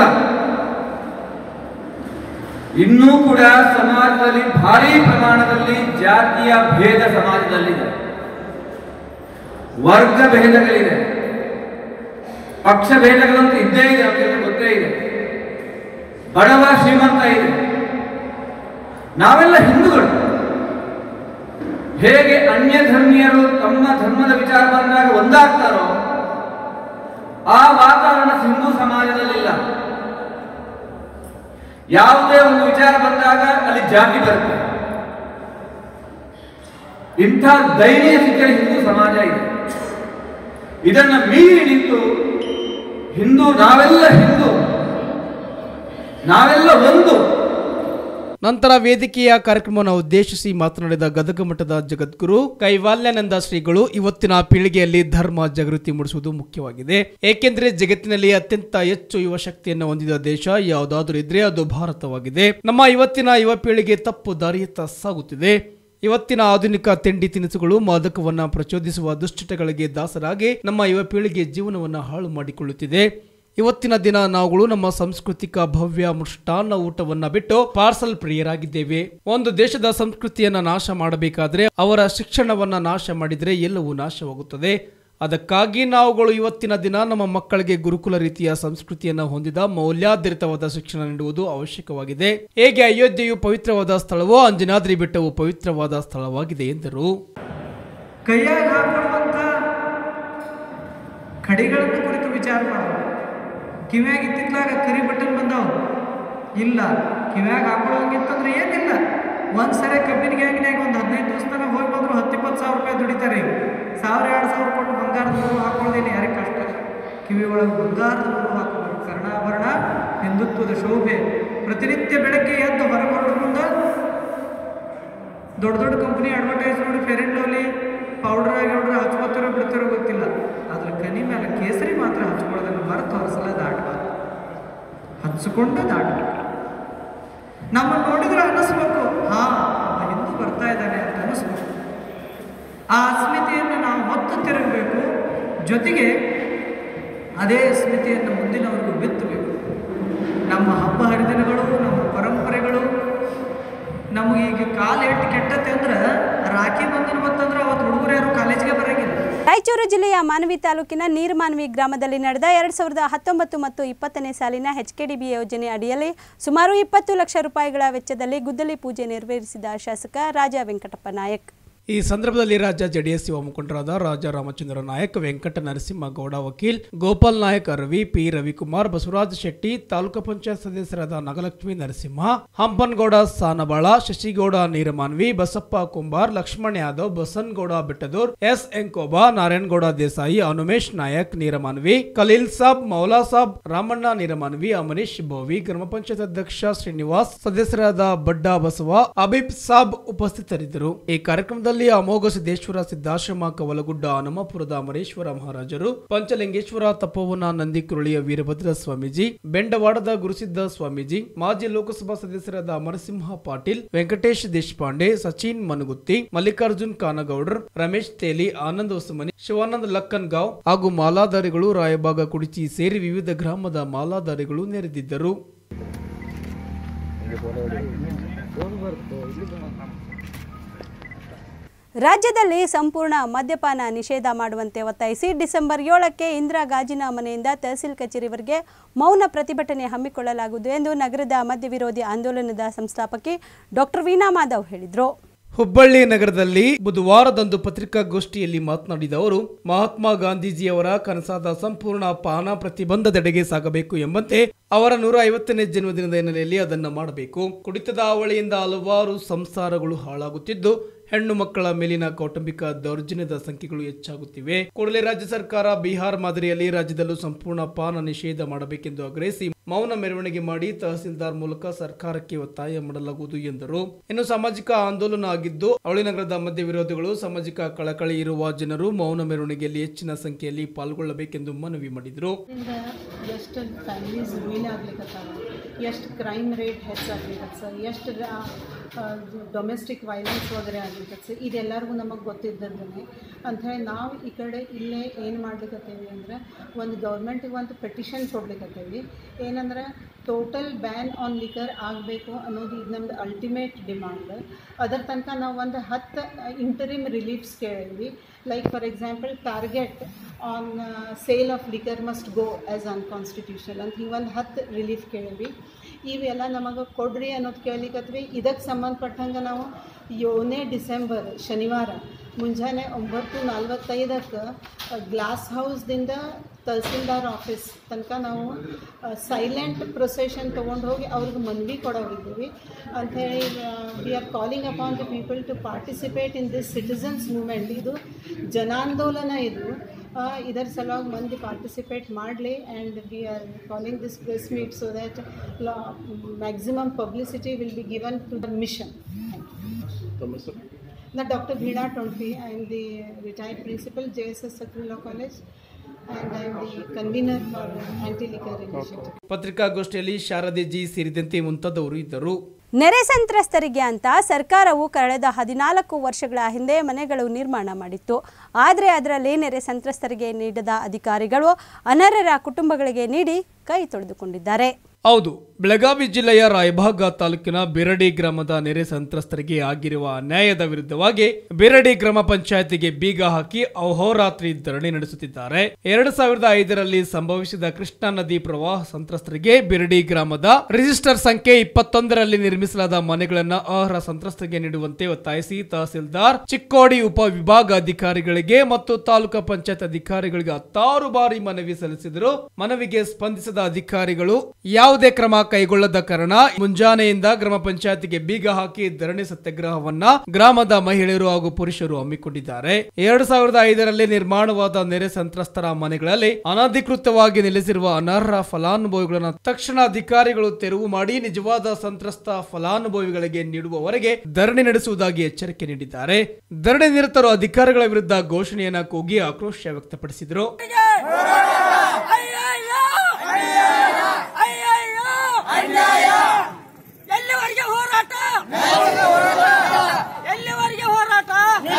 ಇನ್ನೂ ಕೂಡ ಸಮಾಜದಲ್ಲಿ ಭಾರಿ ಪ್ರಮಾಣದಲ್ಲಿ ಜಾತಿಯ ಭೇದ ಸಮಾಜದಲ್ಲಿದೆ ವರ್ಗ ಭೇದಗಳಿದೆ ಪಕ್ಷ ಭೇದಗಳಂತೂ ಇದ್ದೇ ಇದೆ ನಮಗೆಲ್ಲ ಗೊತ್ತೇ ಇದೆ ಬಡವ ಶ್ರೀಮಂತ ಇದೆ ನಾವೆಲ್ಲ ಹಿಂದೂಗಳು ಹೇಗೆ ಅನ್ಯ ಧರ್ಮೀಯರು ತಮ್ಮ ಧರ್ಮದ ವಿಚಾರ ಬಂದಾಗ ಒಂದಾಗ್ತಾರೋ ಆ ವಾತಾವರಣ ಹಿಂದೂ ಸಮಾಜದಲ್ಲಿಲ್ಲ ಯಾವುದೇ ಒಂದು ವಿಚಾರ ಬಂದಾಗ ಅಲ್ಲಿ ಜಾತಿ ಬರುತ್ತೆ ಇಂಥ ದಯನೀಯ ಸ್ಥಿತಿಯಲ್ಲಿ ಹಿಂದೂ ಸಮಾಜ ಇದೆ ಇದನ್ನ ಮೀರಿ ನಿಂತು ಹಿಂದೂ ನಾವೆಲ್ಲ ಹಿಂದೂ ನಾವೆಲ್ಲ ಒಂದು ನಂತರ ವೇದಿಕೆಯ ಕಾರ್ಯಕ್ರಮವನ್ನು ಉದ್ದೇಶಿಸಿ ಮಾತನಾಡಿದ ಗದಗ ಮಠದ ಜಗದ್ಗುರು ಕೈವಾಲ್ಯಾನಂದ ಶ್ರೀಗಳು ಇವತ್ತಿನ ಪೀಳಿಗೆಯಲ್ಲಿ ಧರ್ಮ ಜಾಗೃತಿ ಮೂಡಿಸುವುದು ಮುಖ್ಯವಾಗಿದೆ ಏಕೆಂದರೆ ಜಗತ್ತಿನಲ್ಲಿ ಅತ್ಯಂತ ಹೆಚ್ಚು ಯುವ ಶಕ್ತಿಯನ್ನು ಹೊಂದಿದ ದೇಶ ಯಾವುದಾದ್ರೂ ಇದ್ರೆ ಅದು ಭಾರತವಾಗಿದೆ ನಮ್ಮ ಇವತ್ತಿನ ಯುವ ಪೀಳಿಗೆ ತಪ್ಪು ದಾರಿಯತ್ತ ಸಾಗುತ್ತಿದೆ ಇವತ್ತಿನ ಆಧುನಿಕ ತಿಂಡಿ ತಿನಿಸುಗಳು ಮಾದಕವನ್ನ ಪ್ರಚೋದಿಸುವ ದುಶ್ಚಟಗಳಿಗೆ ದಾಸರಾಗಿ ನಮ್ಮ ಯುವ ಪೀಳಿಗೆ ಜೀವನವನ್ನ ಹಾಳು ಮಾಡಿಕೊಳ್ಳುತ್ತಿದೆ ಇವತ್ತಿನ ದಿನ ನಾವುಗಳು ನಮ್ಮ ಸಾಂಸ್ಕೃತಿಕ ಭವ್ಯ ಮೃಷ್ಟಾನ್ನ ಊಟವನ್ನ ಬಿಟ್ಟು ಪಾರ್ಸಲ್ ಪ್ರಿಯರಾಗಿದ್ದೇವೆ ಒಂದು ದೇಶದ ಸಂಸ್ಕೃತಿಯನ್ನ ನಾಶ ಮಾಡಬೇಕಾದ್ರೆ ಅವರ ಶಿಕ್ಷಣವನ್ನ ನಾಶ ಮಾಡಿದ್ರೆ ಎಲ್ಲವೂ ನಾಶವಾಗುತ್ತದೆ ಅದಕ್ಕಾಗಿ ನಾವುಗಳು ಇವತ್ತಿನ ದಿನ ನಮ್ಮ ಮಕ್ಕಳಿಗೆ ಗುರುಕುಲ ರೀತಿಯ ಸಂಸ್ಕೃತಿಯನ್ನು ಹೊಂದಿದ ಮೌಲ್ಯಾಧಾರಿತವಾದ ಶಿಕ್ಷಣ ನೀಡುವುದು ಅವಶ್ಯಕವಾಗಿದೆ ಹೇಗೆ ಅಯೋಧ್ಯೆಯು ಪವಿತ್ರವಾದ ಸ್ಥಳವೋ ಅಂಜನಾದ್ರಿ ಬೆಟ್ಟವು ಪವಿತ್ರವಾದ ಸ್ಥಳವಾಗಿದೆ ಎಂದರು ಕೈಯಾಗ ಹಾಕೊಳ್ಳುವಂಥ ಕಡಿಗಳನ್ನು ಕುರಿತು ವಿಚಾರ ಮಾಡಬೇಕು ಕಿವ್ಯಾಗ ಇತ್ತಿತ್ಲಾಗ ಕರಿ ಬಟನ್ ಬಂದಾವು ಇಲ್ಲ ಕಿವ್ಯಾಗ ಹಾಕೊಳ್ಳೋಂಗಿತ್ತಂದ್ರೆ ಏನಿಲ್ಲ ಒಂದು ಸರಿ ಕಬ್ಬಿನ ಗ್ಯಾಂಗ್ನಾಗ ಒಂದು ಹದಿನೈದು ದಿವಸ ತನಕ ಹೋಗಿ ಬಂದ್ರು ಹತ್ತು ಇಪ್ಪತ್ತು ಸಾವಿರ ರೂಪಾಯಿ ದುಡಿತಾರೆ ಈಗ ಸಾವಿರ ಎರಡು ಸಾವಿರ ಕೊಟ್ಟು ಬಂಗಾರದ ಬರು ಹಾಕೊಳ್ಳೋದಿಲ್ಲ ಯಾರಿಗೆ ಕಷ್ಟ ಕಿವಿ ಒಳಗೆ ಬಂಗಾರದ ಬರು ಹಾಕೋಬೇಕು ಕರ್ಣಾಭರಣ ಹಿಂದುತ್ವದ ಶೋಭೆ ಪ್ರತಿನಿತ್ಯ ಬೆಳಗ್ಗೆ ಎದ್ದು ಹೊರಗೆ ಹೊರಡು ಮುಂದೆ ದೊಡ್ಡ ದೊಡ್ಡ ಕಂಪ್ನಿ ಅಡ್ವರ್ಟೈಸ್ ನೋಡಿ ಫೇರ್ ಆ್ಯಂಡ್ ಲವ್ಲಿ ಪೌಡರ್ ಆಗಿ ಹೊಡ್ರೆ ಹಚ್ಕೋತಿರೋ ಬಿಡ್ತಿರೋ ಗೊತ್ತಿಲ್ಲ ಅದ್ರ ಕನಿ ಮೇಲೆ ಕೇಸರಿ ಮಾತ್ರ ಹಚ್ಕೊಳ್ಳೋದನ್ನು ಮರೆತು ಹೊರಸಲ ದಾಟಬಾರ್ದು ಹಚ್ಚಿಕೊಂಡು ದಾಟಬೇಕು ನಮ್ಮನ್ನು ನೋಡಿದ್ರೆ ಅನ್ನಿಸ್ಬೇಕು ಹಾ ಅವ ಹಿಂದೂ ಬರ್ತಾ ಇದ್ದಾನೆ ಅಂತ ಅನ್ನಿಸ್ಬೇಕು ಆ ಅಸ್ಮಿತೆಯನ್ನು ನಾವು ಹೊತ್ತು ತಿರುಗಬೇಕು ಜೊತೆಗೆ ಅದೇ ಸ್ಮಿತಿಯನ್ನು ಮುಂದಿನವರಿಗೂ ಬಿತ್ತಬೇಕು ನಮ್ಮ ಹಬ್ಬ ಹರಿದಿನಗಳು ನಮ್ಮ ಪರಂಪರೆಗಳು ನಮಗೆ ಈಗ ಕಾಲು ಎಟ್ಟು ಕೆಟ್ಟತ್ತೆ ಅಂದ್ರೆ ರಾಖಿ ಬಂಧನ ಬಂತಂದ್ರೆ ಅವತ್ತು ಹುಡುಗರು ಯಾರು ಕಾಲೇಜ್ಗೆ ಬರಂಗಿಲ್ಲ ರಾಯಚೂರು ಜಿಲ್ಲೆಯ ಮಾನವಿ ತಾಲೂಕಿನ ನೀರ್ಮಾನವಿ ಗ್ರಾಮದಲ್ಲಿ ನಡೆದ ಎರಡ್ ಸಾವಿರದ ಹತ್ತೊಂಬತ್ತು ಮತ್ತು ಇಪ್ಪತ್ತನೇ ಸಾಲಿನ ಎಚ್ಕೆಡಿಬಿ ಯೋಜನೆ ಅಡಿಯಲ್ಲಿ ಸುಮಾರು ಇಪ್ಪತ್ತು ಲಕ್ಷ ರೂಪಾಯಿಗಳ ವೆಚ್ಚದಲ್ಲಿ ಗುದ್ದಲಿ ಪೂಜೆ ನೆರವೇರಿಸಿದ ಶಾಸಕ ರಾಜ ವೆಂಕಟಪ್ಪ ನಾಯಕ್ ಈ ಸಂದರ್ಭದಲ್ಲಿ ರಾಜ್ಯ ಜೆಡಿಎಸ್ ಯುವ ಮುಖಂಡರಾದ ರಾಜ ರಾಮಚಂದ್ರ ನಾಯಕ್ ವೆಂಕಟ ನರಸಿಂಹಗೌಡ ವಕೀಲ್ ಗೋಪಾಲ್ ನಾಯಕ್ ರವಿ ಪಿ ರವಿಕುಮಾರ್ ಬಸವರಾಜ್ ಶೆಟ್ಟಿ ತಾಲೂಕು ಪಂಚಾಯತ್ ಸದಸ್ಯರಾದ ನಾಗಲಕ್ಷ್ಮಿ ನರಸಿಂಹ ಹಂಪನಗೌಡ ಸಾನಬಾಳ ಶಶಿಗೌಡ ನೀರಮಾನ್ವಿ ಬಸಪ್ಪ ಕುಂಬಾರ್ ಲಕ್ಷ್ಮಣ್ ಯಾದವ್ ಬಸನ್ಗೌಡ ಬೆಟ್ಟದೂರ್ ಎಸ್ ಎಂಕೋಬಾ ನಾರಾಯಣಗೌಡ ದೇಸಾಯಿ ಅನುಮೇಶ್ ನಾಯಕ್ ನೀರಮಾನ್ವಿ ಖಲೀಲ್ ಸಾಬ್ ಮೌಲಾ ಸಾಬ್ ರಾಮಣ್ಣ ನೀರಮಾನ್ವಿ ಅಮರೀಶ್ ಬೋವಿ ಗ್ರಾಮ ಪಂಚಾಯತ್ ಅಧ್ಯಕ್ಷ ಶ್ರೀನಿವಾಸ್ ಸದಸ್ಯರಾದ ಬಡ್ಡ ಬಸವ ಅಬಿಬ್ ಸಾಬ್ ಉಪಸ್ಥಿತರಿದ್ದರು ಈ ಕಾರ್ಯಕ್ರಮದಲ್ಲಿ ಅಮೋಘ ಸಿದ್ದೇಶ್ವರ ಸಿದ್ದಾಶ್ರಮ ಕವಲಗುಡ್ಡ ಹನುಮಪುರದ ಅಮರೇಶ್ವರ ಮಹಾರಾಜರು ಪಂಚಲಿಂಗೇಶ್ವರ ತಪೋವನ ನಂದಿಕುರುಳಿಯ ವೀರಭದ್ರ ಸ್ವಾಮೀಜಿ ಬೆಂಡವಾಡದ ಗುರುಸಿದ್ದ ಸ್ವಾಮೀಜಿ ಮಾಜಿ ಲೋಕಸಭಾ ಸದಸ್ಯರಾದ ಅಮರಸಿಂಹ ಪಾಟೀಲ್ ವೆಂಕಟೇಶ್ ದೇಶಪಾಂಡೆ ಸಚಿನ್ ಮನಗುತ್ತಿ ಮಲ್ಲಿಕಾರ್ಜುನ್ ಕಾನಗೌಡರ್ ರಮೇಶ್ ತೇಲಿ ಆನಂದ್ ಹೊಸಮನಿ ಶಿವಾನಂದ್ ಲಕ್ಕನ್ಗಾಂವ್ ಹಾಗೂ ಮಾಲಾಧಾರಿಗಳು ರಾಯಬಾಗ ಕುಡಿಚಿ ಸೇರಿ ವಿವಿಧ ಗ್ರಾಮದ ಮಾಲಾಧಾರಿಗಳು ನೆರೆದಿದ್ದರು ರಾಜ್ಯದಲ್ಲಿ ಸಂಪೂರ್ಣ ಮದ್ಯಪಾನ ನಿಷೇಧ ಮಾಡುವಂತೆ ಒತ್ತಾಯಿಸಿ ಡಿಸೆಂಬರ್ ಏಳಕ್ಕೆ ಇಂದಿರಾ ಗಾಜಿನ ಮನೆಯಿಂದ ತಹಸೀಲ್ ಕಚೇರಿವರೆಗೆ ಮೌನ ಪ್ರತಿಭಟನೆ ಹಮ್ಮಿಕೊಳ್ಳಲಾಗುವುದು ಎಂದು ನಗರದ ಮದ್ಯ ವಿರೋಧಿ ಆಂದೋಲನದ ಸಂಸ್ಥಾಪಕಿ ಡಾಕ್ಟರ್ ವೀಣಾ ಮಾಧವ್ ಹೇಳಿದರು ಹುಬ್ಬಳ್ಳಿ ನಗರದಲ್ಲಿ ಬುಧವಾರದಂದು ಪತ್ರಿಕಾಗೋಷ್ಠಿಯಲ್ಲಿ ಮಾತನಾಡಿದ ಅವರು ಮಹಾತ್ಮ ಗಾಂಧೀಜಿಯವರ ಕನಸಾದ ಸಂಪೂರ್ಣ ಪಾನ ಪ್ರತಿಬಂಧದೆಡೆಗೆ ಸಾಗಬೇಕು ಎಂಬಂತೆ ಅವರ ನೂರ ಐವತ್ತನೇ ಜನ್ಮದಿನದ ಹಿನ್ನೆಲೆಯಲ್ಲಿ ಅದನ್ನು ಮಾಡಬೇಕು ಕುಡಿತದ ಅವಳಿಯಿಂದ ಹಲವಾರು ಸಂಸಾರಗಳು ಹಾಳಾಗುತ್ತಿದ್ದು ಹೆಣ್ಣು ಮಕ್ಕಳ ಮೇಲಿನ ಕೌಟುಂಬಿಕ ದೌರ್ಜನ್ಯದ ಸಂಖ್ಯೆಗಳು ಹೆಚ್ಚಾಗುತ್ತಿವೆ ಕೂಡಲೇ ರಾಜ್ಯ ಸರ್ಕಾರ ಬಿಹಾರ್ ಮಾದರಿಯಲ್ಲಿ ರಾಜ್ಯದಲ್ಲೂ ಸಂಪೂರ್ಣ ಪಾನ ನಿಷೇಧ ಮಾಡಬೇಕೆಂದು ಆಗ್ರಹಿಸಿ ಮೌನ ಮೆರವಣಿಗೆ ಮಾಡಿ ತಹಸೀಲ್ದಾರ್ ಮೂಲಕ ಸರ್ಕಾರಕ್ಕೆ ಒತ್ತಾಯ ಮಾಡಲಾಗುವುದು ಎಂದರು ಇನ್ನು ಸಾಮಾಜಿಕ ಆಂದೋಲನ ಆಗಿದ್ದು ಅವಳಿ ನಗರದ ಮಧ್ಯ ವಿರೋಧಿಗಳು ಸಾಮಾಜಿಕ ಕಳಕಳಿ ಇರುವ ಜನರು ಮೌನ ಮೆರವಣಿಗೆಯಲ್ಲಿ ಹೆಚ್ಚಿನ ಸಂಖ್ಯೆಯಲ್ಲಿ ಪಾಲ್ಗೊಳ್ಳಬೇಕೆಂದು ಮನವಿ ಮಾಡಿದರು ಎಷ್ಟು ಫ್ಯಾಮಿಲೀಸ್ ರೂಯಿನ್ ಆಗ್ಲಿಕ್ಕತ್ತಾವ ಎಷ್ಟು ಕ್ರೈಮ್ ರೇಟ್ ಹೆಚ್ಚಾಗ್ಲಿಕ್ಕತ್ತ ಸರ್ ಎಷ್ಟು ಡೊಮೆಸ್ಟಿಕ್ ವೈಲೆನ್ಸ್ ವಗರೆ ಆಗ್ಲಿಕ್ಕತ್ತ ಸರ್ ಇದೆಲ್ಲರಿಗೂ ನಮಗೆ ಗೊತ್ತಿದ್ದದೇ ಅಂಥೇಳಿ ನಾವು ಈ ಕಡೆ ಇಲ್ಲೇ ಏನು ಮಾಡ್ಲಿಕ್ಕತ್ತೇವಿ ಅಂದ್ರೆ ಒಂದು ಗೌರ್ಮೆಂಟಿಗೆ ಒಂದು ಪೆಟಿಷನ್ ಕೊಡ್ಲಿಕ್ಕತ್ತೇವಿ ಏನಂದ್ರೆ ಟೋಟಲ್ ಬ್ಯಾನ್ ಆನ್ ಲಿಕರ್ ಆಗಬೇಕು ಅನ್ನೋದು ಇದು ನಮ್ದು ಅಲ್ಟಿಮೇಟ್ ಡಿಮಾಂಡ್ ಅದರ ತನಕ ನಾವು ಒಂದು ಹತ್ತು ಇಂಟರಿಮ್ ರಿಲೀಫ್ಸ್ ಕೇಳೀವಿ like for example target on sale of liquor must go as unconstitutional ಅಂತ ಹಿಂಗೆ ಒಂದು ಹತ್ತು ರಿಲೀಫ್ ಕೇಳೀವಿ ಇವೆಲ್ಲ ನಮಗೆ ಕೊಡ್ರಿ ಅನ್ನೋದು ಕೇಳಲಿಕ್ಕತ್ವಿ ಇದಕ್ಕೆ ಸಂಬಂಧಪಟ್ಟಂಗೆ ನಾವು ಏಳನೇ ಡಿಸೆಂಬರ್ ಶನಿವಾರ ಮುಂಜಾನೆ ಒಂಬತ್ತು ನಲ್ವತ್ತೈದಕ್ಕೆ ಗ್ಲಾಸ್ ಹೌಸ್ದಿಂದ ತಹಸೀಲ್ದಾರ್ ಆಫೀಸ್ ತನಕ ನಾವು ಸೈಲೆಂಟ್ ಪ್ರೊಸೆಷನ್ ತೊಗೊಂಡು ಹೋಗಿ ಅವ್ರಿಗೆ ಮನವಿ ಕೊಡೋರಿದ್ದೀವಿ ಅಂಥೇಳಿ we are calling upon the people to participate in this citizens movement ಇದು ಜನಾಂದೋಲನ ಇದು ಇದರ ಸಲುವಾಗಿ ಮಂದಿ ಪಾರ್ಟಿಸಿಪೇಟ್ ಮಾಡಲಿ and we are calling this press meet so that maximum publicity will be given to the mission ನಾ ಡಾಕ್ಟರ್ ಭೀಣಾ ಟೊಂಟಿ I am the retired principal J S S ಸಕ್ರಿಲಾ college and I am the convener for anti liquor initiative ಪತ್ರಿಕಾಗೋಷ್ಠಿಯಲ್ಲಿ Sharada G ಸೇರಿದಂತೆ ಮುಂತಾದವರು ಇದ್ದರು ನೆರೆ ಸಂತ್ರಸ್ತರಿಗೆ ಅಂತ ಸರ್ಕಾರವು ಕಳೆದ ಹದಿನಾಲ್ಕು ವರ್ಷಗಳ ಹಿಂದೆ ಮನೆಗಳು ನಿರ್ಮಾಣ ಮಾಡಿತ್ತು ಆದರೆ ಅದರಲ್ಲಿ ನೆರೆ ಸಂತ್ರಸ್ತರಿಗೆ ನೀಡದ ಅಧಿಕಾರಿಗಳು ಅನರ್ಹರ ಕುಟುಂಬಗಳಿಗೆ ನೀಡಿ ಕೈ ತೊಳೆದುಕೊಂಡಿದ್ದಾರೆ ಹೌದು ಬೆಳಗಾವಿ ಜಿಲ್ಲೆಯ ರಾಯಭಾಗ ತಾಲೂಕಿನ ಬಿರಡಿ ಗ್ರಾಮದ ನೆರೆ ಸಂತ್ರಸ್ತರಿಗೆ ಆಗಿರುವ ಅನ್ಯಾಯದ ವಿರುದ್ಧವಾಗಿ ಬಿರಡಿ ಗ್ರಾಮ ಪಂಚಾಯತಿಗೆ ಬೀಗ ಹಾಕಿ ಅಹೋರಾತ್ರಿ ಧರಣಿ ನಡೆಸುತ್ತಿದ್ದಾರೆ ಎರಡು ಸಾವಿರದ ಐದರಲ್ಲಿ ಸಂಭವಿಸಿದ ಕೃಷ್ಣಾ ನದಿ ಪ್ರವಾಹ ಸಂತ್ರಸ್ತರಿಗೆ ಬಿರಡಿ ಗ್ರಾಮದ ರಿಜಿಸ್ಟರ್ ಸಂಖ್ಯೆ ಇಪ್ಪತ್ತೊಂದರಲ್ಲಿ ನಿರ್ಮಿಸಲಾದ ಮನೆಗಳನ್ನ ಅರ್ಹ ಸಂತ್ರಸ್ತರಿಗೆ ನೀಡುವಂತೆ ಒತ್ತಾಯಿಸಿ ತಹಸೀಲ್ದಾರ್ ಚಿಕ್ಕೋಡಿ ಉಪ ವಿಭಾಗ ಅಧಿಕಾರಿಗಳಿಗೆ ಮತ್ತು ತಾಲೂಕಾ ಪಂಚಾಯತ್ ಅಧಿಕಾರಿಗಳಿಗೆ ಹತ್ತಾರು ಬಾರಿ ಮನವಿ ಸಲ್ಲಿಸಿದರು ಮನವಿಗೆ ಸ್ಪಂದಿಸದ ಅಧಿಕಾರಿಗಳು ಯಾವುದೇ ಕ್ರಮ ಕೈಗೊಳ್ಳದ ಕಾರಣ ಮುಂಜಾನೆಯಿಂದ ಗ್ರಾಮ ಪಂಚಾಯತಿಗೆ ಬೀಗ ಹಾಕಿ ಧರಣಿ ಸತ್ಯಾಗ್ರಹವನ್ನ ಗ್ರಾಮದ ಮಹಿಳೆಯರು ಹಾಗೂ ಪುರುಷರು ಹಮ್ಮಿಕೊಂಡಿದ್ದಾರೆ ಎರಡು ಸಾವಿರದ ಐದರಲ್ಲಿ ನಿರ್ಮಾಣವಾದ ನೆರೆ ಸಂತ್ರಸ್ತರ ಮನೆಗಳಲ್ಲಿ ಅನಧಿಕೃತವಾಗಿ ನೆಲೆಸಿರುವ ಅನರ್ಹ ಫಲಾನುಭವಿಗಳನ್ನು ತಕ್ಷಣ ಅಧಿಕಾರಿಗಳು ತೆರವು ಮಾಡಿ ನಿಜವಾದ ಸಂತ್ರಸ್ತ ಫಲಾನುಭವಿಗಳಿಗೆ ನೀಡುವವರೆಗೆ ಧರಣಿ ನಡೆಸುವುದಾಗಿ ಎಚ್ಚರಿಕೆ ನೀಡಿದ್ದಾರೆ ಧರಣಿ ನಿರತರು ಅಧಿಕಾರಿಗಳ ವಿರುದ್ಧ ಘೋಷಣೆಯನ್ನ ಕೂಗಿ ಆಕ್ರೋಶ ವ್ಯಕ್ತಪಡಿಸಿದರು ಎಲ್ಲಿವರೆಗೆ ಹೋರಾಟ ಎಲ್ಲಿವರೆಗೆ ಹೋರಾಟ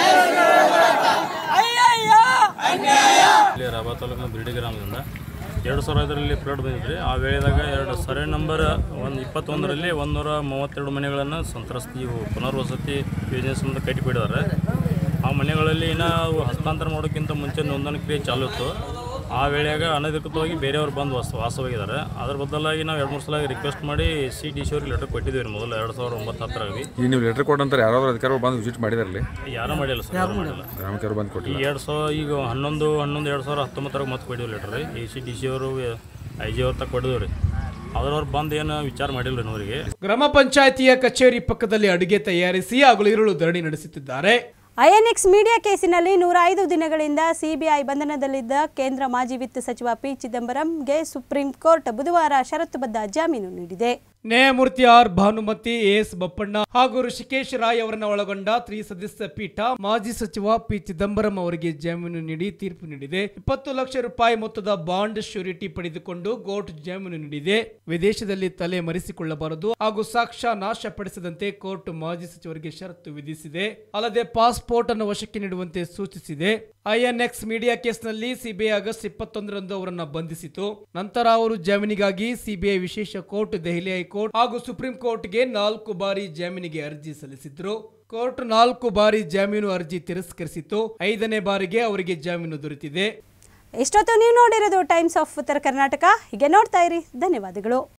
ಅಯ್ಯಯ್ಯೋ ಇಲ್ಲಿ ರಾಬಾ ತಾಲೂಕಿನ ಬಿರ್ಡಿ ಗ್ರಾಮದಿಂದ ಎರಡು ಸಾವಿರ ಐದರಲ್ಲಿ ಫ್ಲಡ್ ಬಂದಿದ್ರಿ ಆ ವೇಳೆದಾಗ ಎರಡು ಸರ್ವೆ ನಂಬರ್ ಒಂದು ಇಪ್ಪತ್ತೊಂದರಲ್ಲಿ ಒಂದೂರ ಮೂವತ್ತೆರಡು ಮನೆಗಳನ್ನು ಸಂತ್ರಸ್ತಿ ಇವು ಪುನರ್ವಸತಿ ಯೋಜನೆ ಸಂಬಂಧ ಕಟ್ಟಿಬಿಟ್ಟಿದ್ದಾರೆ ಆ ಮನೆಗಳಲ್ಲಿ ಇನ್ನೂ ಅವು ಹಸ್ತಾಂತರ ಮಾಡೋಕ್ಕಿಂತ ಮುಂಚೆ ನೋಂದಣಿ ಕ್ರಿಯೆ ಚಾಲು ಇತ್ತು ಆ ವೇಳೆಯಾಗ ಅನಧಿಕೃತವಾಗಿ ಬೇರೆಯವ್ರು ಬಂದು ವಾಸ ವಾಸವಾಗಿದ್ದಾರೆ ಅದ್ರ ಬದಲಾಗಿ ನಾವು ಎರಡು ಮೂರು ಸಲ ರಿಕ್ವೆಸ್ಟ್ ಮಾಡಿ ಸಿ ಡಿ ಸಿ ಅವ್ರಿಗೆ ಲೆಟರ್ ಕೊಟ್ಟಿದ್ದೀವಿ ರೀ ಮೊದಲು ಎರಡು ಸಾವಿರದ ಒಂಬತ್ತು ಹತ್ತರಾಗಿ ಈಗ ನೀವು ಲೆಟರ್ ಕೊಟ್ಟಂತಾರೆ ಯಾರಾದ್ರೂ ಅಧಿಕಾರಿಗಳು ಬಂದು ವಿಸಿಟ್ ಮಾಡಿದಾರಲ್ಲಿ ಯಾರೂ ಮಾಡಿಲ್ಲ ಸರ್ ಯಾರೂ ಮಾಡಿಲ್ಲ ಗ್ರಾಮಕ್ಕೆ ಬಂದು ಈ ಕೊಟ್ಟಿಲ್ಲ ಎರಡು ಸಾವಿರ ಈಗ ಹನ್ನೊಂದು ಹನ್ನೊಂದು ಎರಡು ಸಾವಿರ ಹತ್ತೊಂಬತ್ತರಾಗ ಮತ್ತೆ ಕೊಟ್ಟಿವಿ ಲೆಟರ್ ರೀ ಎ ಸಿ ಡಿ ಸಿ ಅವರು ಐ ಜಿ ಅವ್ರ ತಕ್ಕ ಕೊಟ್ಟಿದ್ದೀವಿ ರೀ ಅದ್ರವ್ರು ಬಂದು ಏನು ವಿಚಾರ ಮಾಡಿಲ್ಲ ರೀ ನೋರಿಗೆ ಗ್ರಾಮ ಪಂಚಾಯಿತಿಯ ಕಚೇರಿ ಪಕ್ಕದಲ್ಲಿ ಅಡುಗೆ ತಯಾರಿಸಿ ಹಗಲಿರುಳು ಧರಣಿ ನಡೆಸುತ್ತಿದ್ದಾರೆ ಐಎನ್ಎಕ್ಸ್ ಮೀಡಿಯಾ ಕೇಸಿನಲ್ಲಿ ನೂರ ಐದು ದಿನಗಳಿಂದ ಸಿಬಿಐ ಬಂಧನದಲ್ಲಿದ್ದ ಕೇಂದ್ರ ಮಾಜಿ ವಿತ್ತ ಸಚಿವ ಪಿ ಚಿದಂಬರಂಗೆ ಸುಪ್ರೀಂ ಕೋರ್ಟ್ ಬುಧವಾರ ಷರತ್ತುಬದ್ಧ ಜಾಮೀನು ನೀಡಿದೆ ನ್ಯಾಯಮೂರ್ತಿ ಆರ್ ಭಾನುಮತಿ ಎಸ್ ಬಪ್ಪಣ್ಣ ಹಾಗೂ ಋಷಿಕೇಶ್ ರಾಯ್ ಅವರನ್ನ ಒಳಗೊಂಡ ತ್ರಿಸದಸ್ಯ ಪೀಠ ಮಾಜಿ ಸಚಿವ ಪಿ ಚಿದಂಬರಂ ಅವರಿಗೆ ಜಾಮೀನು ನೀಡಿ ತೀರ್ಪು ನೀಡಿದೆ ಇಪ್ಪತ್ತು ಲಕ್ಷ ರೂಪಾಯಿ ಮೊತ್ತದ ಬಾಂಡ್ ಶ್ಯೂರಿಟಿ ಪಡೆದುಕೊಂಡು ಕೋರ್ಟ್ ಜಾಮೀನು ನೀಡಿದೆ ವಿದೇಶದಲ್ಲಿ ತಲೆ ಮರೆಸಿಕೊಳ್ಳಬಾರದು ಹಾಗೂ ಸಾಕ್ಷ್ಯ ನಾಶಪಡಿಸದಂತೆ ಕೋರ್ಟ್ ಮಾಜಿ ಸಚಿವರಿಗೆ ಷರತ್ತು ವಿಧಿಸಿದೆ ಅಲ್ಲದೆ ಪಾಸ್ಪೋರ್ಟ್ ಅನ್ನು ವಶಕ್ಕೆ ನೀಡುವಂತೆ ಸೂಚಿಸಿದೆ ಐಎನ್ಎಕ್ಸ್ ಮೀಡಿಯಾ ಕೇಸ್ನಲ್ಲಿ ಸಿಬಿಐ ಆಗಸ್ಟ್ ಇಪ್ಪತ್ತೊಂದರಂದು ಅವರನ್ನ ಬಂಧಿಸಿತು ನಂತರ ಅವರು ಜಾಮೀನಿಗಾಗಿ ಸಿಬಿಐ ವಿಶೇಷ ಕೋರ್ಟ್ ದೆಹಲಿ ಹೈಕೋರ್ಟ್ ಹಾಗೂ ಸುಪ್ರೀಂ ಕೋರ್ಟ್ಗೆ ನಾಲ್ಕು ಬಾರಿ ಜಾಮೀನಿಗೆ ಅರ್ಜಿ ಸಲ್ಲಿಸಿದ್ರು ಕೋರ್ಟ್ ನಾಲ್ಕು ಬಾರಿ ಜಾಮೀನು ಅರ್ಜಿ ತಿರಸ್ಕರಿಸಿತು ಐದನೇ ಬಾರಿಗೆ ಅವರಿಗೆ ಜಾಮೀನು ದೊರೆತಿದೆ ಇಷ್ಟೊತ್ತು ನೀವು ನೋಡಿರೋದು ಟೈಮ್ಸ್ ಆಫ್ ಉತ್ತರ ಕರ್ನಾಟಕ ಹೀಗೆ ನೋಡ್ತಾ ಇರಿ ಧನ್ಯವಾದಗಳು